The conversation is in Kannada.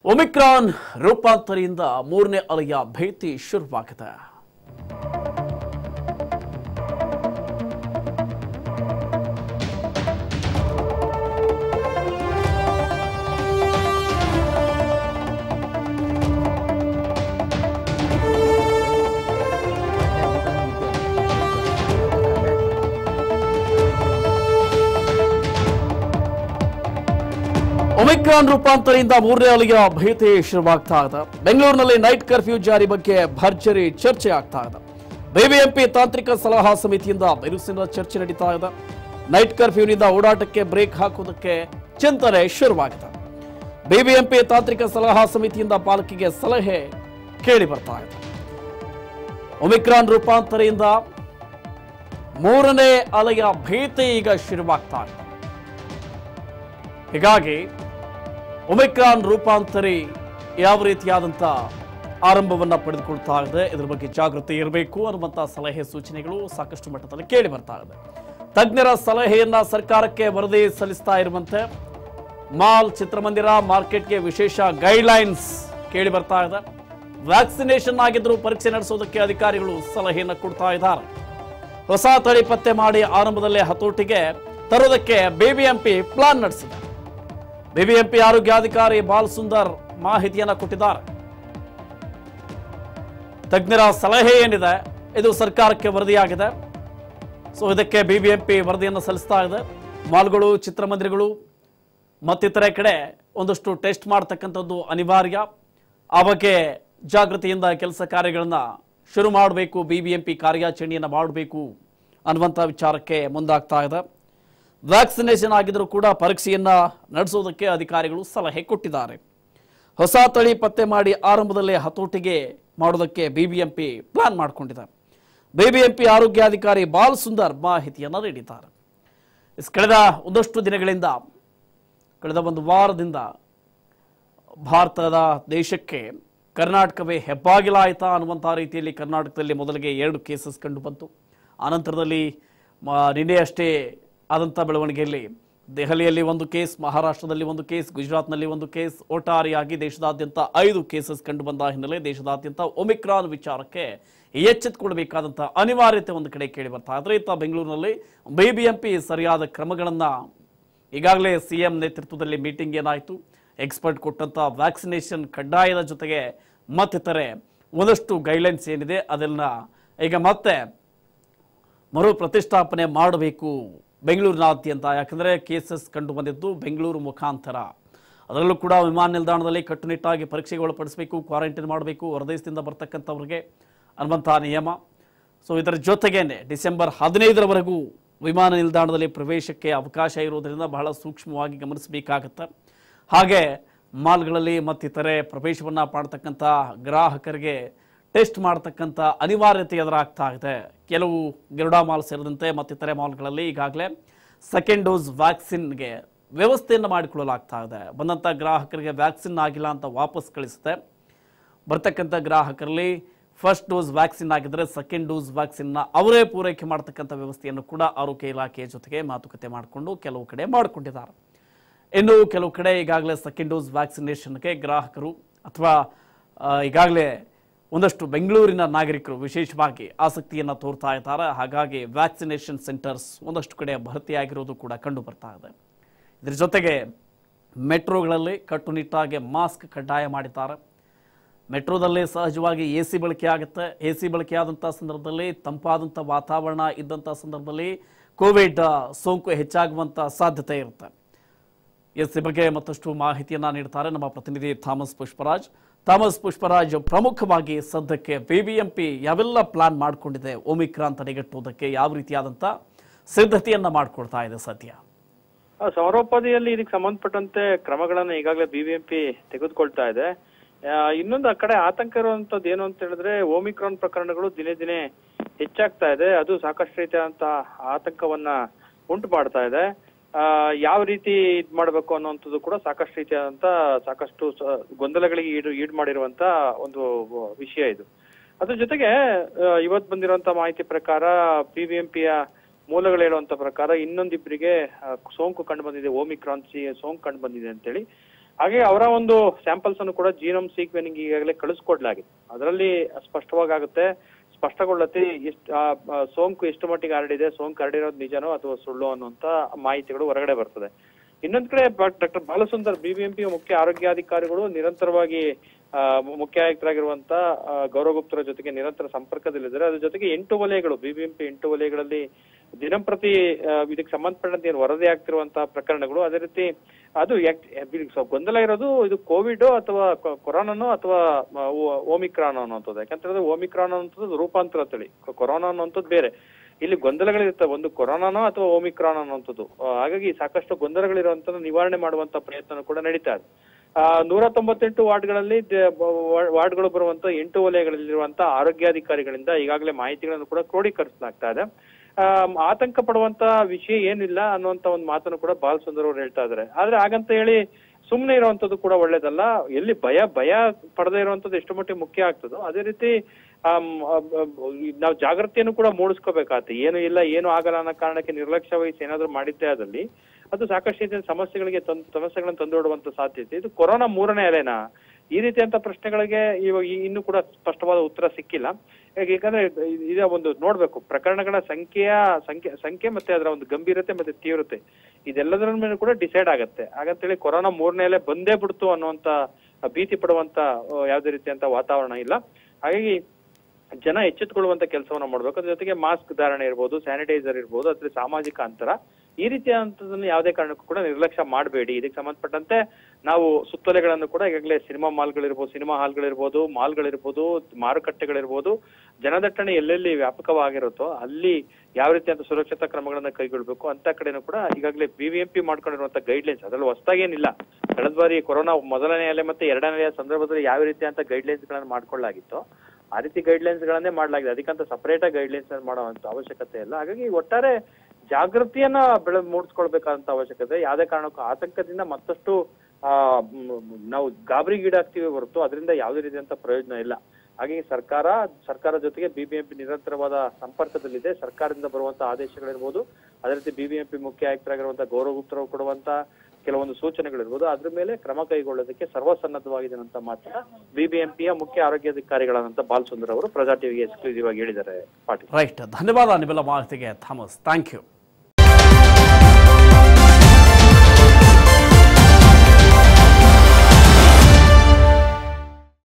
ಒಮಿಕ್ರಾನ್ ರೂಪಾಂತರಿಯಿಂದ ಮೂರನೇ ಅಲೆಯ ಭೀತಿ ಶುರುವಾಗಿದೆ ಒಮಿಕ್ರಾನ್ ರೂಪಾಂತರದಿಂದ ಮೂರನೇ ಅಲೆಯ ಭೀತಿ ಶುರುವಾಗ್ತಾ ಇದೆ ಬೆಂಗಳೂರಿನಲ್ಲಿ ನೈಟ್ ಕರ್ಫ್ಯೂ ಜಾರಿ ಬಗ್ಗೆ ಭರ್ಜರಿ ಚರ್ಚೆ ಆಗ್ತಾ ಇದೆ ಬಿಬಿಎಂಪಿ ತಾಂತ್ರಿಕ ಸಲಹಾ ಸಮಿತಿಯಿಂದ ಬಿರುಸಿನ ಚರ್ಚೆ ನಡೀತಾ ಇದೆ ನೈಟ್ ಕರ್ಫ್ಯೂನಿಂದ ಓಡಾಟಕ್ಕೆ ಬ್ರೇಕ್ ಹಾಕುವುದಕ್ಕೆ ಚಿಂತನೆ ಶುರುವಾಗಿದೆ ಬಿಬಿಎಂಪಿ ತಾಂತ್ರಿಕ ಸಲಹಾ ಸಮಿತಿಯಿಂದ ಪಾಲಿಕೆಗೆ ಸಲಹೆ ಕೇಳಿ ಬರ್ತಾ ಇದೆ ಒಮಿಕ್ರಾನ್ ರೂಪಾಂತರದಿಂದ ಮೂರನೇ ಅಲೆಯ ಭೀತಿ ಈಗ ಶುರುವಾಗ್ತಾ ಇದೆ ಹೀಗಾಗಿ ಒಮಿಕ್ರಾನ್ ರೂಪಾಂತರಿ ಯಾವ ರೀತಿಯಾದಂಥ ಆರಂಭವನ್ನ ಪಡೆದುಕೊಳ್ತಾ ಇದೆ ಇದರ ಬಗ್ಗೆ ಜಾಗೃತಿ ಇರಬೇಕು ಅನ್ನುವಂಥ ಸಲಹೆ ಸೂಚನೆಗಳು ಸಾಕಷ್ಟು ಮಟ್ಟದಲ್ಲಿ ಕೇಳಿ ಬರ್ತಾ ಇದೆ ತಜ್ಞರ ಸಲಹೆಯನ್ನ ಸರ್ಕಾರಕ್ಕೆ ವರದಿ ಸಲ್ಲಿಸ್ತಾ ಇರುವಂತೆ ಮಾಲ್ ಚಿತ್ರಮಂದಿರ ಮಾರ್ಕೆಟ್ಗೆ ವಿಶೇಷ ಗೈಡ್ಲೈನ್ಸ್ ಕೇಳಿ ಬರ್ತಾ ಇದೆ ವ್ಯಾಕ್ಸಿನೇಷನ್ ಆಗಿದ್ರೂ ಪರೀಕ್ಷೆ ನಡೆಸೋದಕ್ಕೆ ಅಧಿಕಾರಿಗಳು ಸಲಹೆಯನ್ನು ಕೊಡ್ತಾ ಇದ್ದಾರೆ ಹೊಸ ತಳಿ ಪತ್ತೆ ಮಾಡಿ ಆರಂಭದಲ್ಲೇ ಹತೋಟಿಗೆ ತರೋದಕ್ಕೆ ಬಿಬಿಎಂಪಿ ಪ್ಲಾನ್ ನಡೆಸಿದೆ ಬಿಬಿಎಂಪಿ ಆರೋಗ್ಯಾಧಿಕಾರಿ ಬಾಲ್ ಸುಂದರ್ ಮಾಹಿತಿಯನ್ನ ಕೊಟ್ಟಿದ್ದಾರೆ ತಜ್ಞರ ಸಲಹೆ ಏನಿದೆ ಇದು ಸರ್ಕಾರಕ್ಕೆ ವರದಿಯಾಗಿದೆ ಸೊ ಇದಕ್ಕೆ ಬಿಬಿಎಂಪಿ ವರದಿಯನ್ನು ಸಲ್ಲಿಸ್ತಾ ಇದೆ ಮಾಲ್ಗಳು ಚಿತ್ರಮಂದಿರಗಳು ಮತ್ತಿತರೆ ಕಡೆ ಒಂದಷ್ಟು ಟೆಸ್ಟ್ ಮಾಡ್ತಕ್ಕಂಥದ್ದು ಅನಿವಾರ್ಯ ಆ ಬಗ್ಗೆ ಜಾಗೃತಿಯಿಂದ ಕೆಲಸ ಕಾರ್ಯಗಳನ್ನ ಶುರು ಮಾಡಬೇಕು ಬಿಬಿಎಂಪಿ ಕಾರ್ಯಾಚರಣೆಯನ್ನು ಮಾಡಬೇಕು ಅನ್ನುವಂಥ ವಿಚಾರಕ್ಕೆ ಮುಂದಾಗ್ತಾ ಇದೆ ವ್ಯಾಕ್ಸಿನೇಷನ್ ಆಗಿದ್ರೂ ಕೂಡ ಪರೀಕ್ಷೆಯನ್ನ ನಡೆಸೋದಕ್ಕೆ ಅಧಿಕಾರಿಗಳು ಸಲಹೆ ಕೊಟ್ಟಿದ್ದಾರೆ ಹೊಸ ತಳಿ ಪತ್ತೆ ಮಾಡಿ ಆರಂಭದಲ್ಲೇ ಹತೋಟಿಗೆ ಮಾಡೋದಕ್ಕೆ ಬಿಬಿಎಂಪಿ ಪ್ಲಾನ್ ಮಾಡಿಕೊಂಡಿದೆ ಬಿಬಿಎಂಪಿ ಆರೋಗ್ಯಾಧಿಕಾರಿ ಬಾಲ್ ಸುಂದರ್ ಮಾಹಿತಿಯನ್ನು ನೀಡಿದ್ದಾರೆ ಇಸ್ ಕಳೆದ ಒಂದಷ್ಟು ದಿನಗಳಿಂದ ಕಳೆದ ಒಂದು ವಾರದಿಂದ ಭಾರತದ ದೇಶಕ್ಕೆ ಕರ್ನಾಟಕವೇ ಹೆಬ್ಬಾಗಿಲಾಯ್ತಾ ಅನ್ನುವಂಥ ರೀತಿಯಲ್ಲಿ ಕರ್ನಾಟಕದಲ್ಲಿ ಮೊದಲಿಗೆ ಎರಡು ಕೇಸಸ್ ಕಂಡು ಬಂತು ಆನಂತರದಲ್ಲಿ ಮ- ನಿನ್ನೆಯಷ್ಟೇ ಆದಂಥ ಬೆಳವಣಿಗೆಯಲ್ಲಿ ದೆಹಲಿಯಲ್ಲಿ ಒಂದು ಕೇಸ್ ಮಹಾರಾಷ್ಟ್ರದಲ್ಲಿ ಒಂದು ಕೇಸ್ ಗುಜರಾತ್ನಲ್ಲಿ ಒಂದು ಕೇಸ್ ಒಟ್ಟಾರೆಯಾಗಿ ದೇಶದಾದ್ಯಂತ ಐದು ಕೇಸಸ್ ಕಂಡು ಬಂದ ಹಿನ್ನೆಲೆ ದೇಶದಾದ್ಯಂತ ಒಮಿಕ್ರಾನ್ ವಿಚಾರಕ್ಕೆ ಎಚ್ಚೆತ್ತುಕೊಳ್ಬೇಕಾದಂಥ ಅನಿವಾರ್ಯತೆ ಒಂದು ಕಡೆ ಕೇಳಿ ಬರ್ತಾ ಇದ್ರೆ ಇತ್ತ ಬೆಂಗಳೂರಿನಲ್ಲಿ ಬಿಬಿಎಂಪಿ ಸರಿಯಾದ ಕ್ರಮಗಳನ್ನ ಈಗಾಗಲೇ ಸಿಎಂ ನೇತೃತ್ವದಲ್ಲಿ ಮೀಟಿಂಗ್ ಏನಾಯಿತು ಎಕ್ಸ್ಪರ್ಟ್ ಕೊಟ್ಟಂತ ವ್ಯಾಕ್ಸಿನೇಷನ್ ಕಡ್ಡಾಯದ ಜೊತೆಗೆ ಮತ್ತಿತರೆ ಒಂದಷ್ಟು ಗೈಡ್ಲೈನ್ಸ್ ಏನಿದೆ ಅದನ್ನ ಈಗ ಮತ್ತೆ ಮರು ಪ್ರತಿಷ್ಠಾಪನೆ ಮಾಡಬೇಕು ಬೆಂಗಳೂರಿನಾದ್ಯಂತ ಯಾಕಂದರೆ ಕೇಸಸ್ ಕಂಡು ಬಂದಿದ್ದು ಬೆಂಗಳೂರು ಮುಖಾಂತರ ಅದರಲ್ಲೂ ಕೂಡ ವಿಮಾನ ನಿಲ್ದಾಣದಲ್ಲಿ ಕಟ್ಟುನಿಟ್ಟಾಗಿ ಪರೀಕ್ಷೆಗೆ ಒಳಪಡಿಸಬೇಕು ಕ್ವಾರಂಟೈನ್ ಮಾಡಬೇಕು ಹೊರದೇಶದಿಂದ ಬರ್ತಕ್ಕಂಥವ್ರಿಗೆ ಅನ್ನುವಂಥ ನಿಯಮ ಸೊ ಇದರ ಜೊತೆಗೇನೆ ಡಿಸೆಂಬರ್ ಹದಿನೈದರವರೆಗೂ ವಿಮಾನ ನಿಲ್ದಾಣದಲ್ಲಿ ಪ್ರವೇಶಕ್ಕೆ ಅವಕಾಶ ಇರುವುದರಿಂದ ಬಹಳ ಸೂಕ್ಷ್ಮವಾಗಿ ಗಮನಿಸಬೇಕಾಗತ್ತೆ ಹಾಗೆ ಮಾಲ್ಗಳಲ್ಲಿ ಮತ್ತಿತರೆ ಪ್ರವೇಶವನ್ನು ಮಾಡ್ತಕ್ಕಂಥ ಗ್ರಾಹಕರಿಗೆ ಟೆಸ್ಟ್ ಮಾಡ್ತಕ್ಕಂಥ ಅನಿವಾರ್ಯತೆ ಎದುರಾಗ್ತಾ ಇದೆ ಕೆಲವು ಗಿರುಡಾ ಮಾಲ್ ಸೇರಿದಂತೆ ಮತ್ತಿತರೆ ಮಾಲ್ಗಳಲ್ಲಿ ಈಗಾಗಲೇ ಸೆಕೆಂಡ್ ಡೋಸ್ ವ್ಯಾಕ್ಸಿನ್ಗೆ ವ್ಯವಸ್ಥೆಯನ್ನು ಮಾಡಿಕೊಳ್ಳಲಾಗ್ತಾ ಇದೆ ಬಂದಂಥ ಗ್ರಾಹಕರಿಗೆ ವ್ಯಾಕ್ಸಿನ್ ಆಗಿಲ್ಲ ಅಂತ ವಾಪಸ್ ಕಳಿಸುತ್ತೆ ಬರ್ತಕ್ಕಂಥ ಗ್ರಾಹಕರಲ್ಲಿ ಫಸ್ಟ್ ಡೋಸ್ ವ್ಯಾಕ್ಸಿನ್ ಆಗಿದ್ರೆ ಸೆಕೆಂಡ್ ಡೋಸ್ ವ್ಯಾಕ್ಸಿನ್ನ ಅವರೇ ಪೂರೈಕೆ ಮಾಡ್ತಕ್ಕಂಥ ವ್ಯವಸ್ಥೆಯನ್ನು ಕೂಡ ಆರೋಗ್ಯ ಇಲಾಖೆಯ ಜೊತೆಗೆ ಮಾತುಕತೆ ಮಾಡಿಕೊಂಡು ಕೆಲವು ಕಡೆ ಮಾಡಿಕೊಂಡಿದ್ದಾರೆ ಇನ್ನು ಕೆಲವು ಕಡೆ ಈಗಾಗಲೇ ಸೆಕೆಂಡ್ ಡೋಸ್ ವ್ಯಾಕ್ಸಿನೇಷನ್ಗೆ ಗ್ರಾಹಕರು ಅಥವಾ ಈಗಾಗಲೇ ಒಂದಷ್ಟು ಬೆಂಗಳೂರಿನ ನಾಗರಿಕರು ವಿಶೇಷವಾಗಿ ಆಸಕ್ತಿಯನ್ನು ತೋರ್ತಾ ಇದ್ದಾರೆ ಹಾಗಾಗಿ ವ್ಯಾಕ್ಸಿನೇಷನ್ ಸೆಂಟರ್ಸ್ ಒಂದಷ್ಟು ಕಡೆ ಭರ್ತಿಯಾಗಿರೋದು ಕೂಡ ಕಂಡು ಬರ್ತಾ ಇದೆ ಇದ್ರ ಜೊತೆಗೆ ಮೆಟ್ರೋಗಳಲ್ಲಿ ಕಟ್ಟುನಿಟ್ಟಾಗಿ ಮಾಸ್ಕ್ ಕಡ್ಡಾಯ ಮಾಡಿದ್ದಾರೆ ಮೆಟ್ರೋದಲ್ಲಿ ಸಹಜವಾಗಿ ಎ ಸಿ ಬಳಕೆ ಆಗುತ್ತೆ ಎ ಸಿ ಬಳಕೆ ಆದಂಥ ಸಂದರ್ಭದಲ್ಲಿ ತಂಪಾದಂಥ ವಾತಾವರಣ ಇದ್ದಂಥ ಸಂದರ್ಭದಲ್ಲಿ ಕೋವಿಡ್ ಸೋಂಕು ಹೆಚ್ಚಾಗುವಂಥ ಸಾಧ್ಯತೆ ಇರುತ್ತೆ ಎಸ್ ಈ ಬಗ್ಗೆ ಮತ್ತಷ್ಟು ಮಾಹಿತಿಯನ್ನ ನೀಡ್ತಾರೆ ನಮ್ಮ ಪ್ರತಿನಿಧಿ ಥಾಮಸ್ ಪುಷ್ಪರಾಜ್ ಥಾಮಸ್ ಪುಷ್ಪರಾಜ್ ಪ್ರಮುಖವಾಗಿ ಸದ್ಯಕ್ಕೆ ಬಿಬಿಎಂಪಿ ಯಾವೆಲ್ಲ ಪ್ಲಾನ್ ಮಾಡಿಕೊಂಡಿದೆ ಒಮಿಕ್ರಾನ್ ತಡೆಗಟ್ಟುವುದಕ್ಕೆ ಯಾವ ರೀತಿಯಾದಂಥ ಸಿದ್ಧತೆಯನ್ನ ಮಾಡ್ಕೊಳ್ತಾ ಇದೆ ಸದ್ಯ ಆ, ಸಮರೋಪಾದಿಯಲ್ಲಿ ಇದಕ್ಕೆ ಸಂಬಂಧಪಟ್ಟಂತೆ ಕ್ರಮಗಳನ್ನ ಈಗಾಗಲೇ ಬಿಬಿಎಂಪಿ ತೆಗೆದುಕೊಳ್ತಾ ಇದೆ ಆ, ಇನ್ನೊಂದು ಆ ಕಡೆ ಆತಂಕ ಇರುವಂತದ್ದು ಏನು ಅಂತ ಹೇಳಿದ್ರೆ ಓಮಿಕ್ರಾನ್ ಪ್ರಕರಣಗಳು ದಿನೇ ದಿನೇ ಹೆಚ್ಚಾಗ್ತಾ ಇದೆ ಅದು ಸಾಕಷ್ಟು ರೀತಿಯಾದಂತ ಆತಂಕವನ್ನ ಉಂಟು ಮಾಡ್ತಾ ಇದೆ ಆ, ಯಾವ ರೀತಿ ಇದ್ ಮಾಡ್ಬೇಕು ಅನ್ನುವಂಥದ್ದು ಕೂಡ ಸಾಕಷ್ಟು ರೀತಿಯಾದಂತ ಸಾಕಷ್ಟು ಸ- ಗೊಂದಲಗಳಿಗೆ ಈಡು ಈಡು ಮಾಡಿರುವಂತ ಒಂದು ವಿಷಯ ಇದು ಅದ್ರ ಜೊತೆಗೆ ಆ, ಇವತ್ ಬಂದಿರುವಂತ ಮಾಹಿತಿ ಪ್ರಕಾರ ಬಿಬಿಎಂಪಿಯ ಮೂಲಗಳು ಹೇಳುವಂತ ಪ್ರಕಾರ ಇನ್ನೊಂದಿಬ್ಬರಿಗೆ ಆ, ಸೋಂಕು ಕಂಡು ಬಂದಿದೆ ಓಮಿಕ್ರಾನ್ ಸಿ ಸೋಂಕು ಕಂಡು ಬಂದಿದೆ ಅಂತೇಳಿ ಹಾಗೆ ಅವರ ಒಂದು ಸ್ಯಾಂಪಲ್ಸ್ ಅನ್ನು ಕೂಡ ಜೀನೋಮ್ ಸೀಕ್ವೆನಿಂಗ್ ಈಗಾಗಲೇ ಕಳಿಸ್ಕೊಡ್ಲಾಗಿದೆ ಅದರಲ್ಲಿ ಸ್ಪಷ್ಟವಾಗುತ್ತೆ ಸ್ಪಷ್ಟಗೊಳ್ಳತ್ತೆ ಎಷ್ಟು ಆ, ಆ, ಸೋಂಕು ಎಷ್ಟು ಮಟ್ಟಿಗೆ ಹರಡಿದೆ ಸೋಂಕು ಹರಡಿರೋದು ನಿಜನೋ ಅಥವಾ ಸುಳ್ಳು ಅನ್ನುವಂತ ಮಾಹಿತಿಗಳು ಹೊರಗಡೆ ಬರ್ತದೆ ಇನ್ನೊಂದ್ ಕಡೆ ಡಾಕ್ಟರ್ ಬಾಲಸುಂದರ್ ಬಿಬಿಎಂಪಿ ಮುಖ್ಯ ಆರೋಗ್ಯಾಧಿಕಾರಿಗಳು ನಿರಂತರವಾಗಿ ಆ, ಮು- ಮುಖ್ಯ ಆಯುಕ್ತರಾಗಿರುವಂತ ಆ, ಗೌರವ್ ಗುಪ್ತರ ಜೊತೆಗೆ ನಿರಂತರ ಸಂಪರ್ಕದಲ್ಲಿದ್ದಾರೆ ಅದ್ರ ಜೊತೆಗೆ ಎಂಟು ವಲಯಗಳು ಬಿಬಿಎಂಪಿ ಎಂಟು ವಲಯಗಳಲ್ಲಿ ದಿನಂಪ್ರತಿ ಆ, ಇದಕ್ಕೆ ಸಂಬಂಧಪಟ್ಟಂತೆ ಏನು ವರದಿ ಆಗ್ತಿರುವಂತಹ ಪ್ರಕರಣಗಳು ಅದೇ ರೀತಿ ಅದು ಯಾಕ್- ಇಲ್ಲಿ ಸ್ವಲ್ಪ ಗೊಂದಲ ಇರೋದು ಇದು ಕೋವಿಡ್ ಅಥವಾ ಕೊ- ಕೊರೋನಾನೋ ಅಥವಾ ಮ- ಓ- ಓಮಿಕ್ರಾನ್ ಅನ್ನುವಂಥದ್ದು ಯಾಕಂತಂದ್ರೆ ಓಮಿಕ್ರಾನ್ ಅನ್ನುವಂಥದ್ದು ರೂಪಾಂತರ ತಳಿ ಕೊ- ಕೊರೋನಾ ಅನ್ನುವಂಥದ್ದು ಬೇರೆ ಇಲ್ಲಿ ಗೊಂದಲಗಳಿರ್ತವೆ ಒಂದು ಕೊರೋನಾನೋ ಅಥವಾ ಓಮಿಕ್ರಾನ್ ಅನ್ನುವಂಥದ್ದು ಆ, ಹಾಗಾಗಿ ಸಾಕಷ್ಟು ಗೊಂದಲಗಳಿರುವಂತ ನಿವಾರಣೆ ಮಾಡುವಂತ ಪ್ರಯತ್ನ ಕೂಡ ನಡೀತಾ ಇದೆ ಆ, ನೂರ ತೊಂಬತ್ತೆಂಟು ವಾರ್ಡ್ಗಳಲ್ಲಿ ದ- ಬ- ವಾ- ವಾರ್ಡ್ಗಳು ಬರುವಂತ ಎಂಟು ವಲಯಗಳಲ್ಲಿರುವಂತ ಆರೋಗ್ಯಾಧಿಕಾರಿಗಳಿಂದ ಈಗಾಗಲೇ ಮಾಹಿತಿಗಳನ್ನು ಕೂಡ ಕ್ರೋಢೀಕರಿಸಲಾಗ್ತಾ ಇದೆ ಆ, ಆತಂಕ ಪಡುವಂತ ವಿಷಯ ಏನಿಲ್ಲ ಅನ್ನುವಂತ ಒಂದು ಮಾತನ್ನು ಕೂಡ ಬಾಲ್ ಸುಂದರ್ ಅವರು ಹೇಳ್ತಾ ಇದ್ದಾರೆ ಆದ್ರೆ ಹಾಗಂತ ಹೇಳಿ ಸುಮ್ಮನೆ ಇರುವಂತದ್ದು ಕೂಡ ಒಳ್ಳೇದಲ್ಲ ಎಲ್ಲಿ ಭಯ ಭಯ ಪಡದೇ ಇರುವಂತದ್ದು ಎಷ್ಟು ಮಟ್ಟಿಗೆ ಮುಖ್ಯ ಆಗ್ತದೋ ಅದೇ ರೀತಿ ಆಮ್, ಅಬ್- ಅಬ್- ನಾವು ಜಾಗೃತಿಯನ್ನು ಕೂಡ ಮೂಡಿಸ್ಕೋಬೇಕಾಗತ್ತೆ ಏನು ಇಲ್ಲ ಏನು ಆಗಲ್ಲ ಅನ್ನೋ ಕಾರಣಕ್ಕೆ ನಿರ್ಲಕ್ಷ್ಯ ವಹಿಸಿ ಏನಾದ್ರು ಮಾಡಿದ್ದೇ ಆದಲ್ಲಿ ಅದು ಸಾಕಷ್ಟು ರೀತಿಯ ಸಮಸ್ಯೆಗಳಿಗೆ ತಂದ್ ಸಮಸ್ಯೆಗಳನ್ನು ತಂದೊಡುವಂತ ಸಾಧ್ಯತೆ ಇದು ಕೊರೋನಾ ಮೂರನೇ ಅಲೆನಾ ಈ ರೀತಿಯಂತ ಪ್ರಶ್ನೆಗಳಿಗೆ ಇವಾಗ ಈ- ಇನ್ನೂ ಕೂಡ ಸ್ಪಷ್ಟವಾದ ಉತ್ತರ ಸಿಕ್ಕಿಲ್ಲ ಯಾಕೆ- ಯಾಕಂದ್ರೆ ಇದ್- ಇದ ಒಂದು ನೋಡ್ಬೇಕು ಪ್ರಕರಣಗಳ ಸಂಖ್ಯೆಯ ಸಂಖ್ಯೆ ಸಂಖ್ಯೆ ಮತ್ತೆ ಅದರ ಒಂದು ಗಂಭೀರತೆ ಮತ್ತೆ ತೀವ್ರತೆ ಇದೆಲ್ಲದರ ಮೇಲೆ ಕೂಡ ಡಿಸೈಡ್ ಆಗತ್ತೆ ಹಾಗಂತೇಳಿ ಕೊರೋನಾ ಮೂರನೇ ಅಲೆ ಬಂದೇ ಬಿಡ್ತು ಅನ್ನುವಂತ ಭೀತಿ ಪಡುವಂತ ಆ, ಯಾವುದೇ ರೀತಿಯಂತ ವಾತಾವರಣ ಇಲ್ಲ ಹಾಗಾಗಿ ಜನ ಎಚ್ಚೆತ್ತುಕೊಳ್ಳುವಂತ ಕೆಲಸವನ್ನ ಮಾಡ್ಬೇಕು ಅದ್ರ ಜೊತೆಗೆ ಮಾಸ್ಕ್ ಧಾರಣೆ ಇರ್ಬೋದು ಸ್ಯಾನಿಟೈಸರ್ ಇರ್ಬೋದು ಅದ್ರ ಸಾಮಾಜಿಕ ಅಂತರ ಈ ರೀತಿಯಾದಂಥದ್ದನ್ನ ಯಾವುದೇ ಕಾರಣಕ್ಕೂ ಕೂಡ ನಿರ್ಲಕ್ಷ್ಯ ಮಾಡಬೇಡಿ ಇದಕ್ಕೆ ಸಂಬಂಧಪಟ್ಟಂತೆ ನಾವು ಸುತ್ತೋಲೆಗಳನ್ನು ಕೂಡ ಈಗಾಗಲೇ ಸಿನಿಮಾ ಮಾಲ್ಗಳಿರ್ಬೋದು ಸಿನಿಮಾ ಹಾಲ್ಗಳಿರ್ಬೋದು ಮಾಲ್ಗಳಿರ್ಬೋದು ಮಾರುಕಟ್ಟೆಗಳಿರ್ಬೋದು ಜನದಟ್ಟಣೆ ಎಲ್ಲೆಲ್ಲಿ ವ್ಯಾಪಕವಾಗಿರುತ್ತೋ ಅಲ್ಲಿ ಯಾವ ರೀತಿಯಾದ ಸುರಕ್ಷತಾ ಕ್ರಮಗಳನ್ನ ಕೈಗೊಳ್ಬೇಕು ಅಂತ ಕಡೆನೂ ಕೂಡ ಈಗಾಗಲೇ ಬಿಬಿಎಂಪಿ ಮಾಡ್ಕೊಂಡಿರುವಂತ ಗೈಡ್ಲೈನ್ಸ್ ಅದ್ರಲ್ಲಿ ಹೊಸದಾಗೇನಿಲ್ಲ ಕಳೆದ ಬಾರಿ ಕೊರೋನಾ ಮೊದಲನೇ ಅಲೆ ಮತ್ತೆ ಎರಡನೇ ಅಲೆಯ ಸಂದರ್ಭದಲ್ಲಿ ಯಾವ ರೀತಿಯಂತ ಗೈಡ್ಲೈನ್ಸ್ ಗಳನ್ನ ಮಾಡ್ಕೊಳ್ಳಾಗಿತ್ತು ಆ ರೀತಿ ಗೈಡ್ಲೈನ್ಸ್ ಗಳನ್ನೇ ಮಾಡಲಾಗಿದೆ ಅದಕ್ಕಂತ ಸಪರೇಟ್ ಆಗಿ ಗೈಡ್ಲೈನ್ಸ್ ಮಾಡುವಂತ ಅವಶ್ಯಕತೆ ಇಲ್ಲ ಹಾಗಾಗಿ ಒಟ್ಟಾರೆ ಜಾಗೃತಿಯನ್ನ ಬೆಳೆ ಮೂಡಿಸ್ಕೊಳ್ಬೇಕಾದಂತ ಅವಶ್ಯಕತೆ ಯಾವುದೇ ಕಾರಣಕ್ಕೂ ಆತಂಕದಿಂದ ಮತ್ತಷ್ಟು ಆ ಮ್, ನಾವು ಗಾಬರಿಗೀಡಾಗ್ತೀವಿ ಹೊರತು ಅದರಿಂದ ಯಾವುದೇ ರೀತಿಯಂತ ಪ್ರಯೋಜನ ಇಲ್ಲ ಹಾಗಾಗಿ ಸರ್ಕಾರ ಸರ್ಕಾರ ಜೊತೆಗೆ ಬಿಬಿಎಂಪಿ ನಿರಂತರವಾದ ಸಂಪರ್ಕದಲ್ಲಿದೆ ಸರ್ಕಾರದಿಂದ ಬರುವಂತ ಆದೇಶಗಳಿರ್ಬೋದು ಅದೇ ರೀತಿ ಬಿಬಿಎಂಪಿ ಮುಖ್ಯ ಆಯುಕ್ತರಾಗಿರುವಂತಹ ಗೌರವ್ ಗುಪ್ತರು ಕೊಡುವಂತ ಕೆಲವೊಂದು ಸೂಚನೆಗಳಿರ್ಬೋದು ಅದ್ರ ಮೇಲೆ ಕ್ರಮ ಕೈಗೊಳ್ಳೋದಕ್ಕೆ ಸರ್ವಸನ್ನದ್ಧವಾಗಿದೆ ಅಂತ ಮಾತ್ರ ಬಿಬಿಎಂಪಿಯ ಮುಖ್ಯ ಆರೋಗ್ಯಾಧಿಕಾರಿಗಳಾದಂತ ಬಾಲ್ ಸುಂದರ್ ಅವರು ಪ್ರಜಾ ಟಿವಿಗೆ ಎಕ್ಸ್ಕ್ಲೂಸಿವ್ ಆಗಿ ಹೇಳಿದ್ದಾರೆ ಪಾಟೀಲ್ ರೈಟ್ ಧನ್ಯವಾದ ನಿಮ್ಮೆಲ್ಲ ಮಾಹಿತಿಗೆ ಥಾಮಸ್ ಥ್ಯಾಂಕ್ ಯು